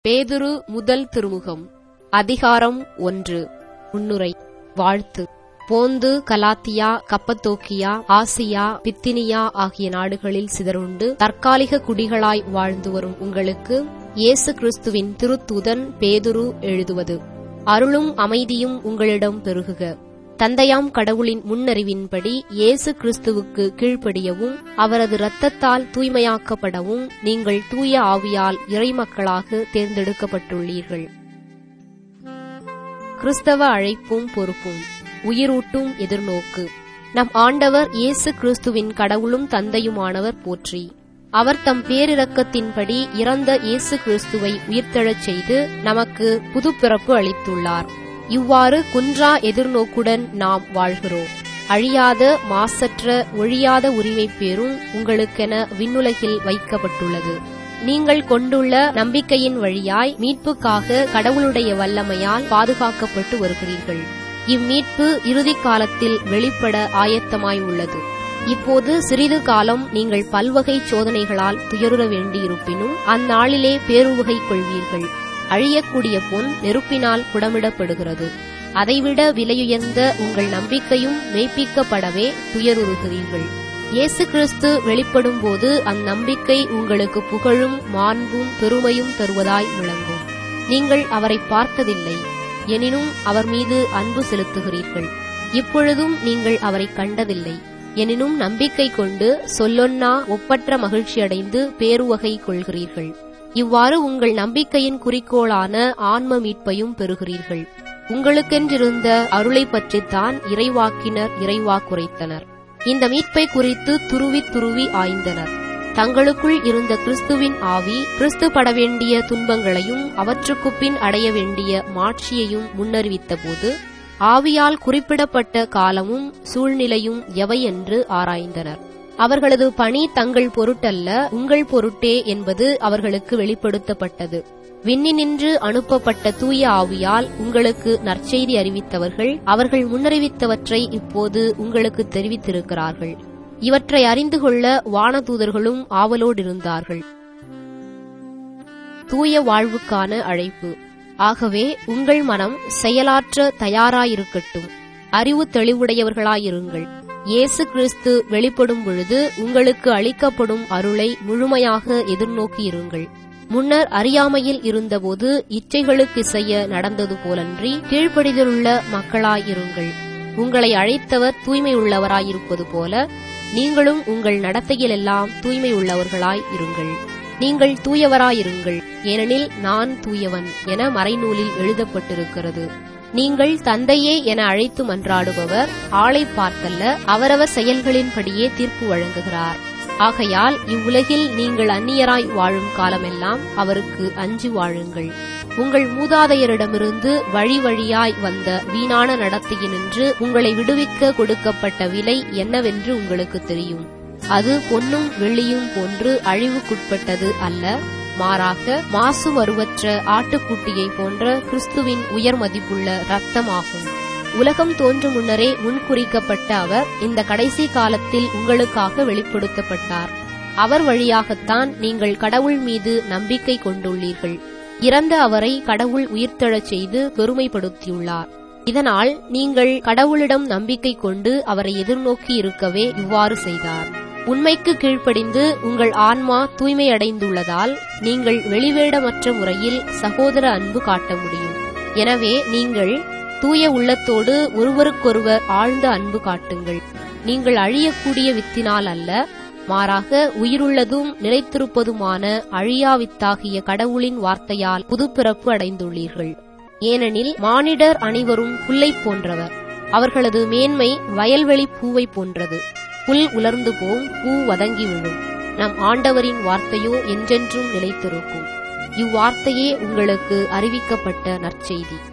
பேதுரு முதல் திருமுகம் அதிகாரம் ஒன்று முன்னுரை வாழ்த்து போந்து கலாத்தியா கப்பத்தோக்கியா ஆசியா பித்தினியா ஆகிய நாடுகளில் சிதறுண்டு தற்காலிக குடிகளாய் வாழ்ந்து வரும் உங்களுக்கு இயேசு கிறிஸ்துவின் திருத்தூதன் பேதுரு எழுதுவது அருளும் அமைதியும் உங்களிடம் பெருகுக தந்தையாம் கடவுளின் முன்னறிவின்படி இயேசு கிறிஸ்துவுக்கு கீழ்ப்படியவும் அவரது இரத்தத்தால் தூய்மையாக்கப்படவும் நீங்கள் தூய ஆவியால் இறைமக்களாக தேர்ந்தெடுக்கப்பட்டுள்ளீர்கள் கிறிஸ்தவ அழைப்பும் பொறுப்பும் உயிரூட்டும் எதிர்நோக்கு நம் ஆண்டவர் இயேசு கிறிஸ்துவின் கடவுளும் தந்தையுமானவர் போற்றி அவர் தம் பேரிரக்கத்தின்படி இறந்த இயேசு கிறிஸ்துவை உயிர்த்தெழச் செய்து நமக்கு புதுப்பிறப்பு அளித்துள்ளார் இவ்வாறு குன்றா எதிர்நோக்குடன் நாம் வாழ்கிறோம் அழியாத மாசற்ற ஒழியாத உரிமை பேரும் உங்களுக்கென விண்ணுலகில் வைக்கப்பட்டுள்ளது நீங்கள் கொண்டுள்ள நம்பிக்கையின் வழியாய் மீட்புக்காக கடவுளுடைய வல்லமையால் பாதுகாக்கப்பட்டு வருகிறீர்கள் இம்மீட்பு இறுதி காலத்தில் வெளிப்பட ஆயத்தமாய் உள்ளது இப்போது சிறிது காலம் நீங்கள் பல்வகை சோதனைகளால் துயருற வேண்டியிருப்பினும் அந்நாளிலே பேருவகை கொள்வீர்கள் அழியக்கூடிய பொன் நெருப்பினால் புடமிடப்படுகிறது அதைவிட விலையுயர்ந்த உங்கள் நம்பிக்கையும் மெய்ப்பிக்கப்படவே துயருறுகிறீர்கள் இயேசு கிறிஸ்து வெளிப்படும் போது அந்நம்பிக்கை உங்களுக்கு புகழும் மாண்பும் பெருமையும் தருவதாய் விளங்கும் நீங்கள் அவரை பார்த்ததில்லை எனினும் அவர் மீது அன்பு செலுத்துகிறீர்கள் இப்பொழுதும் நீங்கள் அவரை கண்டதில்லை எனினும் நம்பிக்கை கொண்டு சொல்லொன்னா ஒப்பற்ற மகிழ்ச்சியடைந்து பேருவகை கொள்கிறீர்கள் இவ்வாறு உங்கள் நம்பிக்கையின் குறிக்கோளான ஆன்ம மீட்பையும் பெறுகிறீர்கள் உங்களுக்கென்றிருந்த அருளை பற்றித்தான் இறைவாக்கினர் இறைவாக்குரைத்தனர் இந்த மீட்பை குறித்து துருவி துருவி ஆய்ந்தனர் தங்களுக்குள் இருந்த கிறிஸ்துவின் ஆவி கிறிஸ்து பட வேண்டிய துன்பங்களையும் அவற்றுக்கு பின் அடைய வேண்டிய மாட்சியையும் முன்னறிவித்தபோது ஆவியால் குறிப்பிடப்பட்ட காலமும் சூழ்நிலையும் எவை என்று ஆராய்ந்தனர் அவர்களது பணி தங்கள் பொருட்டல்ல உங்கள் பொருட்டே என்பது அவர்களுக்கு வெளிப்படுத்தப்பட்டது விண்ணினின்று அனுப்பப்பட்ட தூய ஆவியால் உங்களுக்கு நற்செய்தி அறிவித்தவர்கள் அவர்கள் முன்னறிவித்தவற்றை இப்போது உங்களுக்கு தெரிவித்திருக்கிறார்கள் இவற்றை அறிந்து கொள்ள வானதூதர்களும் ஆவலோடிருந்தார்கள் தூய வாழ்வுக்கான அழைப்பு ஆகவே உங்கள் மனம் செயலாற்ற தயாராயிருக்கட்டும் அறிவு தெளிவுடையவர்களாயிருங்கள் இயேசு கிறிஸ்து வெளிப்படும் பொழுது உங்களுக்கு அளிக்கப்படும் அருளை முழுமையாக எதிர்நோக்கியிருங்கள் முன்னர் அறியாமையில் இருந்தபோது இச்சைகளுக்கு செய்ய நடந்தது போலன்றி கீழ்ப்படிதலுள்ள மக்களாயிருங்கள் உங்களை அழைத்தவர் தூய்மை உள்ளவராயிருப்பது போல நீங்களும் உங்கள் நடத்தையிலெல்லாம் தூய்மை உள்ளவர்களாய் இருங்கள் நீங்கள் தூயவராயிருங்கள் ஏனெனில் நான் தூயவன் என மறைநூலில் எழுதப்பட்டிருக்கிறது நீங்கள் தந்தையே என அழைத்து மன்றாடுபவர் ஆளை பார்த்தல்ல அவரவர் செயல்களின்படியே தீர்ப்பு வழங்குகிறார் ஆகையால் இவ்வுலகில் நீங்கள் அந்நியராய் வாழும் காலமெல்லாம் அவருக்கு அஞ்சி வாழுங்கள் உங்கள் மூதாதையரிடமிருந்து வழி வழியாய் வந்த வீணான நடத்தையினின்று உங்களை விடுவிக்க கொடுக்கப்பட்ட விலை என்னவென்று உங்களுக்கு தெரியும் அது பொன்னும் வெள்ளியும் போன்று அழிவுக்குட்பட்டது அல்ல மாறாக மாசு மறுவற்ற ஆட்டுக்குட்டியை போன்ற கிறிஸ்துவின் உயர் மதிப்புள்ள இரத்தமாகும் உலகம் தோன்றும் முன்னரே முன்குறிக்கப்பட்ட அவர் இந்த கடைசி காலத்தில் உங்களுக்காக வெளிப்படுத்தப்பட்டார் அவர் வழியாகத்தான் நீங்கள் கடவுள் மீது நம்பிக்கை கொண்டுள்ளீர்கள் இறந்த அவரை கடவுள் உயிர்த்தெழச் செய்து பெருமைப்படுத்தியுள்ளார் இதனால் நீங்கள் கடவுளிடம் நம்பிக்கை கொண்டு அவரை எதிர்நோக்கி இருக்கவே இவ்வாறு செய்தார் உண்மைக்கு கீழ்ப்படிந்து உங்கள் ஆன்மா தூய்மையடைந்துள்ளதால் நீங்கள் வெளிவேடமற்ற முறையில் சகோதர அன்பு காட்ட முடியும் எனவே நீங்கள் தூய உள்ளத்தோடு ஒருவருக்கொருவர் ஆழ்ந்த அன்பு காட்டுங்கள் நீங்கள் அழியக்கூடிய வித்தினால் அல்ல மாறாக உயிருள்ளதும் நிலைத்திருப்பதுமான அழியா வித்தாகிய கடவுளின் வார்த்தையால் புதுப்பிறப்பு அடைந்துள்ளீர்கள் ஏனெனில் மானிடர் அனைவரும் புல்லை போன்றவர் அவர்களது மேன்மை வயல்வெளி பூவை போன்றது புல் உலர்ந்து போம் பூ வதங்கி விழும் நம் ஆண்டவரின் வார்த்தையோ என்றென்றும் நிலைத்திருக்கும் இவ்வார்த்தையே உங்களுக்கு அறிவிக்கப்பட்ட நற்செய்தி